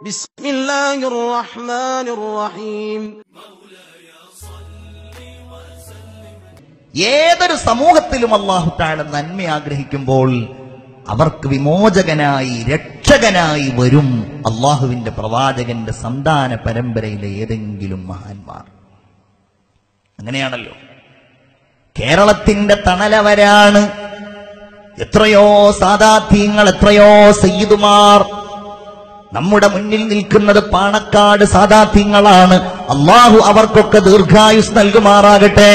بسم الله الرحمن الرحيم ഏതൊരു സമൂഹത്തിലും അള്ളാഹു താഴെ നന്മ ആഗ്രഹിക്കുമ്പോൾ അവർക്ക് വിമോചകനായി രക്ഷകനായി വരും അള്ളാഹുവിന്റെ പ്രവാചകന്റെ സന്താന പരമ്പരയിലെ ഏതെങ്കിലും മഹാന്മാർ അങ്ങനെയാണല്ലോ കേരളത്തിന്റെ തണലവരാണ് എത്രയോ സാദാത്യങ്ങൾ എത്രയോ സയ്യിദുമാർ നമ്മുടെ മുന്നിൽ നിൽക്കുന്നത് പാണക്കാട് സാദാത്യങ്ങളാണ് അള്ളാഹു അവർക്കൊക്കെ ദീർഘായുസ് നൽകുമാറാകട്ടെ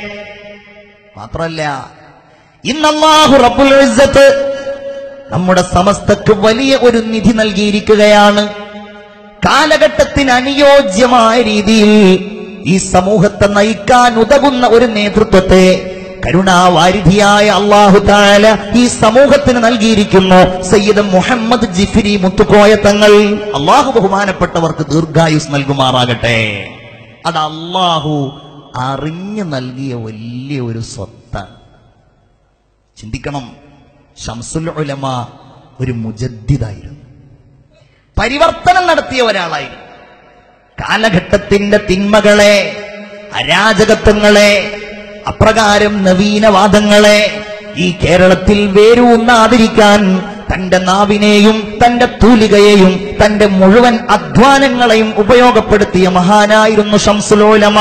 മാത്രല്ല ഇന്ന് അല്ലാഹു റബ്ബുൽ ഇസ്സത്ത് നമ്മുടെ സമസ്തക്ക് വലിയ ഒരു നിധി നൽകിയിരിക്കുകയാണ് കാലഘട്ടത്തിന് അനുയോജ്യമായ രീതിയിൽ ഈ സമൂഹത്തെ നയിക്കാൻ ഉതകുന്ന ഒരു നേതൃത്വത്തെ കരുണാവാരിധിയായ അള്ളാഹു താല ഈ സമൂഹത്തിന് നൽകിയിരിക്കുന്നു സയ്യിദ് മുഹമ്മദ് ജിഫിരി മുത്തുക്കോയ തങ്ങൾ അള്ളാഹു ബഹുമാനപ്പെട്ടവർക്ക് ദീർഘായുസ് നൽകുമാറാകട്ടെ അത് അള്ളാഹു അറിഞ്ഞു നൽകിയ വലിയ ഒരു സ്വത്താണ് ചിന്തിക്കണം ഷംസുൽ ഉലമ ഒരു മുജദ്ദിദായിരുന്നു പരിവർത്തനം നടത്തിയ ഒരാളായിരുന്നു കാലഘട്ടത്തിന്റെ തിന്മകളെ അരാജകത്വങ്ങളെ അപ്രകാരം നവീനവാദങ്ങളെ ഈ കേരളത്തിൽ വേരൂന്നാതിരിക്കാൻ തന്റെ നാവിനെയും തന്റെ തൂലികയെയും തന്റെ മുഴുവൻ അധ്വാനങ്ങളെയും ഉപയോഗപ്പെടുത്തിയ മഹാനായിരുന്നു ഷംസുലോലമ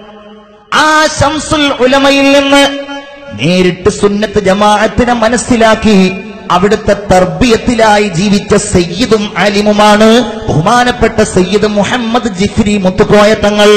ആ ശംസുൽ ഉലമയിൽ നിന്ന് നേരിട്ട് സുന്നത്ത് ജമാഅത്തിനെ മനസ്സിലാക്കി അവിടുത്തെ തർബിയത്തിലായി ജീവിച്ച സയ്യിദും ആലിമുമാണ് ബഹുമാനപ്പെട്ട സയ്യിദ് മുഹമ്മദ് ജിഫ്രി മുത്തുക്കോയ തങ്ങൾ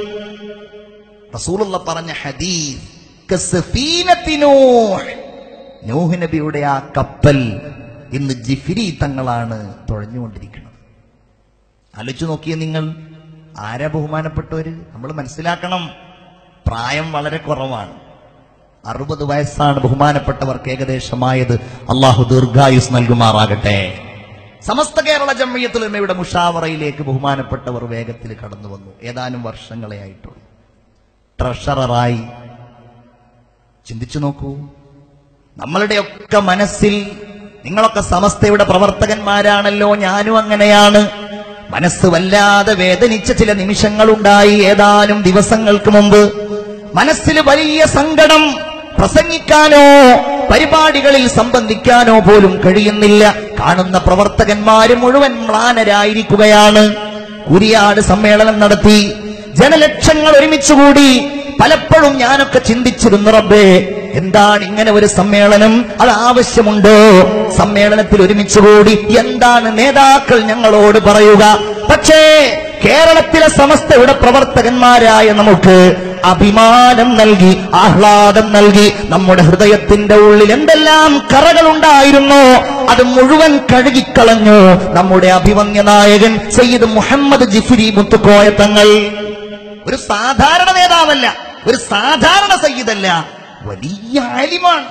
റസൂലുള്ള പറഞ്ഞ ഹദീസ് കസഫീനത്തി നൂഹ്. നൂഹ് നബിയുടെ ആ കപ്പൽ ഇന്ന് ജിഫിരി തങ്ങളാണ് തുഴഞ്ഞുകൊണ്ടിരിക്കുന്നത് ആലോചിച്ചു നോക്കിയ നിങ്ങൾ ആരാ ബഹുമാനപ്പെട്ടവര് നമ്മൾ മനസ്സിലാക്കണം പ്രായം വളരെ കുറവാണ് അറുപത് വയസ്സാണ് ബഹുമാനപ്പെട്ടവർക്ക് ഏകദേശമായത് അള്ളാഹു ദീർഘായുസ് നൽകുമാറാകട്ടെ സമസ്ത കേരള ജമ്മയത്തുലമയുടെ മുഷാവറയിലേക്ക് ബഹുമാനപ്പെട്ടവർ വേഗത്തിൽ കടന്നു വന്നു ഏതാനും വർഷങ്ങളെ ആയിട്ടുള്ളൂ ട്രഷററായി ചിന്തിച്ചു നോക്കൂ നമ്മളുടെയൊക്കെ മനസ്സിൽ നിങ്ങളൊക്കെ സമസ്തയുടെ പ്രവർത്തകന്മാരാണല്ലോ ഞാനും അങ്ങനെയാണ് മനസ്സ് വല്ലാതെ വേദനിച്ച ചില നിമിഷങ്ങളുണ്ടായി ഏതാനും ദിവസങ്ങൾക്ക് മുമ്പ് മനസ്സിൽ വലിയ സങ്കടം പ്രസംഗിക്കാനോ പരിപാടികളിൽ സംബന്ധിക്കാനോ പോലും കഴിയുന്നില്ല കാണുന്ന പ്രവർത്തകന്മാര് മുഴുവൻ മ്ലാനരായിരിക്കുകയാണ് കുരിയാട് സമ്മേളനം നടത്തി ജനലക്ഷങ്ങൾ ഒരുമിച്ചുകൂടി പലപ്പോഴും ഞാനൊക്കെ ചിന്തിച്ചിരുന്നു റബ്ബേ എന്താണ് ഇങ്ങനെ ഒരു സമ്മേളനം അത് ആവശ്യമുണ്ടോ സമ്മേളനത്തിൽ ഒരുമിച്ചുകൂടി എന്താണ് നേതാക്കൾ ഞങ്ങളോട് പറയുക പക്ഷേ കേരളത്തിലെ സമസ്തയുടെ പ്രവർത്തകന്മാരായ നമുക്ക് അഭിമാനം നൽകി ആഹ്ലാദം നൽകി നമ്മുടെ ഹൃദയത്തിന്റെ ഉള്ളിൽ എന്തെല്ലാം കറകളുണ്ടായിരുന്നോ അത് മുഴുവൻ കഴുകിക്കളഞ്ഞു നമ്മുടെ അഭിമന്യ നായകൻ സയ്യിദ് മുഹമ്മദ് ജിഫിരി മുത്തുക്കോയ തങ്ങൾ ഒരു സാധാരണ നേതാവല്ല ഒരു സാധാരണ സയ്യിദല്ല വലിയ ആലിമാണ്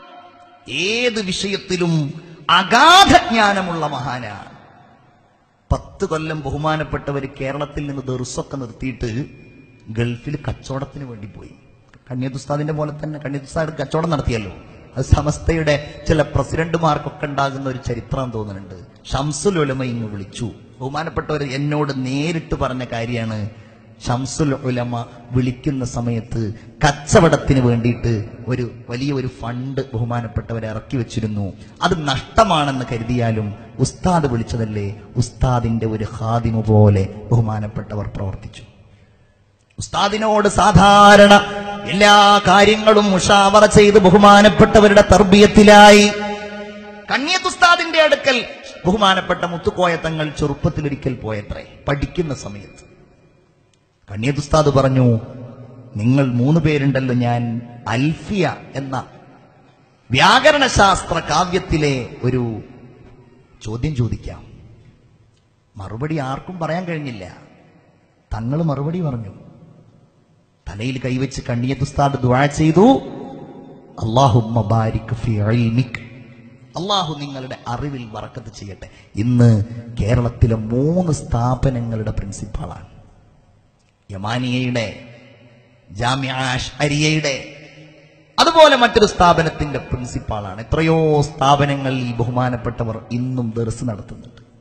ഏത് വിഷയത്തിലും അഗാധ ജ്ഞാനമുള്ള മഹാനാണ് പത്ത് കൊല്ലം ബഹുമാനപ്പെട്ടവർ കേരളത്തിൽ നിന്ന് ദർസൊക്കെ നിർത്തിയിട്ട് ഗൾഫിൽ കച്ചവടത്തിന് വേണ്ടി പോയി കണ്യതുസ്താദിന്റെ പോലെ തന്നെ കണ്യതുസ്താദ് കച്ചവടം നടത്തിയല്ലോ അത് സമസ്തയുടെ ചില പ്രസിഡന്റുമാർക്കൊക്കെ ഉണ്ടാകുന്ന ഒരു ചരിത്രം തോന്നുന്നുണ്ട് ഷംസുൽ ഉലമ ഇങ്ങ് വിളിച്ചു ബഹുമാനപ്പെട്ടവർ എന്നോട് നേരിട്ട് പറഞ്ഞ കാര്യമാണ് ഷംസുൽ ഉലമ വിളിക്കുന്ന സമയത്ത് കച്ചവടത്തിന് വേണ്ടിയിട്ട് ഒരു വലിയ ഒരു ഫണ്ട് ബഹുമാനപ്പെട്ടവരെ ഇറക്കി വെച്ചിരുന്നു അത് നഷ്ടമാണെന്ന് കരുതിയാലും ഉസ്താദ് വിളിച്ചതല്ലേ ഉസ്താദിന്റെ ഒരു ഹാദിമു പോലെ ബഹുമാനപ്പെട്ടവർ പ്രവർത്തിച്ചു ഉസ്താദിനോട് സാധാരണ എല്ലാ കാര്യങ്ങളും മുഷാവറ ചെയ്ത് ബഹുമാനപ്പെട്ടവരുടെ തർബീയത്തിലായി കണ്ണിയത്ത് ഉസ്താദിന്റെ അടുക്കൽ ബഹുമാനപ്പെട്ട മുത്തുക്കോയ തങ്ങൾ ചെറുപ്പത്തിലൊരിക്കൽ പോയത്രേ പഠിക്കുന്ന സമയത്ത് കണ്ണിയത്ത് ഉസ്താദ് പറഞ്ഞു നിങ്ങൾ മൂന്ന് പേരുണ്ടല്ലോ ഞാൻ അൽഫിയ എന്ന വ്യാകരണശാസ്ത്ര കാവ്യത്തിലെ ഒരു ചോദ്യം ചോദിക്കാം മറുപടി ആർക്കും പറയാൻ കഴിഞ്ഞില്ല തങ്ങൾ മറുപടി പറഞ്ഞു തലയിൽ കൈവച്ച് കണ്ണിയത്ത് ഉസ്താദ് ദുആ ചെയ്തു അള്ളാഹുമ്മ ബാരിക് ഫി ഇൽമിക് അള്ളാഹു നിങ്ങളുടെ അറിവിൽ വറക്കത്ത് ചെയ്യട്ടെ ഇന്ന് കേരളത്തിലെ മൂന്ന് സ്ഥാപനങ്ങളുടെ പ്രിൻസിപ്പാളാണ് യമാനിയയുടെ ജാമ്യ അരിയയുടെ അതുപോലെ മറ്റൊരു സ്ഥാപനത്തിന്റെ പ്രിൻസിപ്പാളാണ് എത്രയോ സ്ഥാപനങ്ങളിൽ ബഹുമാനപ്പെട്ടവർ ഇന്നും ദർസ് നടത്തുന്നുണ്ട്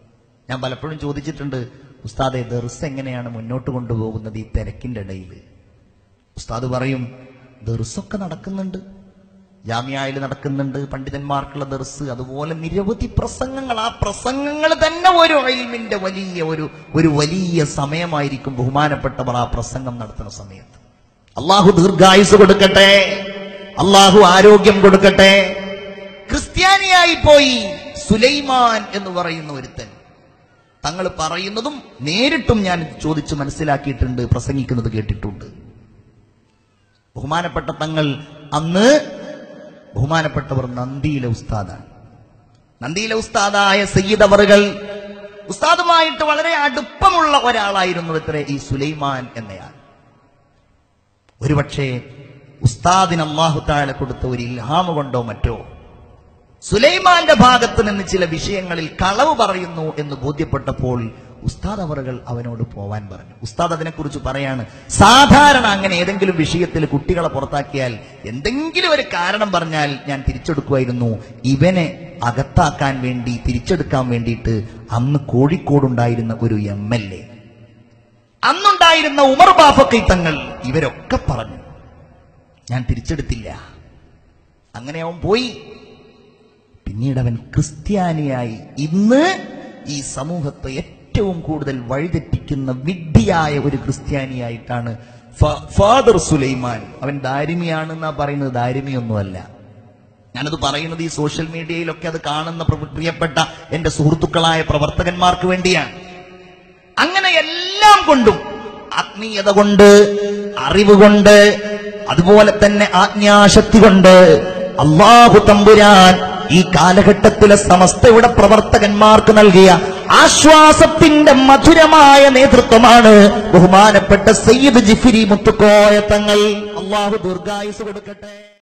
ഞാൻ പലപ്പോഴും ചോദിച്ചിട്ടുണ്ട് ഉസ്താദെ ദർസ് എങ്ങനെയാണ് മുന്നോട്ട് കൊണ്ടുപോകുന്നത് ഈ തിരക്കിന്റെ ഇടയിൽ ഉസ്താദ് പറയും ദർസൊക്കെ നടക്കുന്നുണ്ട് ജാമ്യായിൽ നടക്കുന്നുണ്ട് പണ്ഡിതന്മാർക്കുള്ള ദർസ് അതുപോലെ നിരവധി പ്രസംഗങ്ങൾ ആ പ്രസംഗങ്ങൾ തന്നെ ഒരു അയിൽമിന്റെ വലിയ ഒരു ഒരു വലിയ സമയമായിരിക്കും ബഹുമാനപ്പെട്ടവർ ആ പ്രസംഗം നടത്തുന്ന സമയത്ത് അള്ളാഹു ദീർഘായുസ് കൊടുക്കട്ടെ അള്ളാഹു ആരോഗ്യം കൊടുക്കട്ടെ ക്രിസ്ത്യാനിയായി പോയി സുലൈമാൻ എന്ന് പറയുന്ന ഒരുത്തൻ തങ്ങൾ പറയുന്നതും നേരിട്ടും ഞാൻ ചോദിച്ചു മനസ്സിലാക്കിയിട്ടുണ്ട് പ്രസംഗിക്കുന്നത് കേട്ടിട്ടുണ്ട് ബഹുമാനപ്പെട്ട തങ്ങൾ അന്ന് ബഹുമാനപ്പെട്ടവർ നന്ദിയിലെ ഉസ്താദാണ് നന്ദിയിലെ ഉസ്താദായ സയ്യിദ് അവറുകൾ ഉസ്താദുമായിട്ട് വളരെ അടുപ്പമുള്ള ഒരാളായിരുന്നു ഇത്ര ഈ സുലൈമാൻ എന്നയാൾ ഒരുപക്ഷെ ഉസ്താദിന് അള്ളാഹു താഴെ കൊടുത്ത ഒരു ഇൽഹാമ കൊണ്ടോ മറ്റോ സുലൈമാന്റെ ഭാഗത്ത് നിന്ന് ചില വിഷയങ്ങളിൽ കളവ് പറയുന്നു എന്ന് ബോധ്യപ്പെട്ടപ്പോൾ ഉസ്താദ് അവറുകൾ അവനോട് പോവാൻ പറഞ്ഞു ഉസ്താദ് അതിനെക്കുറിച്ച് പറയാണ് സാധാരണ അങ്ങനെ ഏതെങ്കിലും വിഷയത്തിൽ കുട്ടികളെ പുറത്താക്കിയാൽ എന്തെങ്കിലും ഒരു കാരണം പറഞ്ഞാൽ ഞാൻ തിരിച്ചെടുക്കുമായിരുന്നു ഇവനെ അകത്താക്കാൻ വേണ്ടി തിരിച്ചെടുക്കാൻ വേണ്ടിയിട്ട് അന്ന് കോഴിക്കോടുണ്ടായിരുന്ന ഒരു എം എൽ എ അന്നുണ്ടായിരുന്ന ഉമർ ബാഫക്കൈ തങ്ങൾ ഇവരൊക്കെ പറഞ്ഞു ഞാൻ തിരിച്ചെടുത്തില്ല അങ്ങനെ അവൻ പോയി പിന്നീട് അവൻ ക്രിസ്ത്യാനിയായി ഇന്ന് ഈ സമൂഹത്തെ ഏറ്റവും കൂടുതൽ വഴിതെറ്റിക്കുന്ന വിഡ്ഢിയായ ഒരു ക്രിസ്ത്യാനിയായിട്ടാണ് ഫ- ഫാദർ സുലൈമാൻ അവൻ ദാരിമിയാണെന്നാ പറയുന്നത് ദാരിമിയൊന്നുമല്ല ഞാനത് പറയുന്നത് ഈ സോഷ്യൽ മീഡിയയിലൊക്കെ അത് കാണുന്ന പ്ര- പ്രിയപ്പെട്ട എന്റെ സുഹൃത്തുക്കളായ പ്രവർത്തകന്മാർക്ക് വേണ്ടിയാണ് അങ്ങനെ എല്ലാം കൊണ്ടും ആത്മീയത കൊണ്ട് അറിവ് കൊണ്ട് അതുപോലെ തന്നെ ആജ്ഞാശക്തി കൊണ്ട് അള്ളാഹു തമ്പുരാൻ ഈ കാലഘട്ടത്തിലെ സമസ്തയുടെ പ്രവർത്തകന്മാർക്ക് നൽകിയ ആശ്വാസത്തിന്റെ മധുരമായ നേതൃത്വമാണ് ബഹുമാനപ്പെട്ട സയ്യിദ് ജിഫിരി മുത്തുക്കോയ തങ്ങൾ അള്ളാഹു ദീർഘായുസ് കൊടുക്കട്ടെ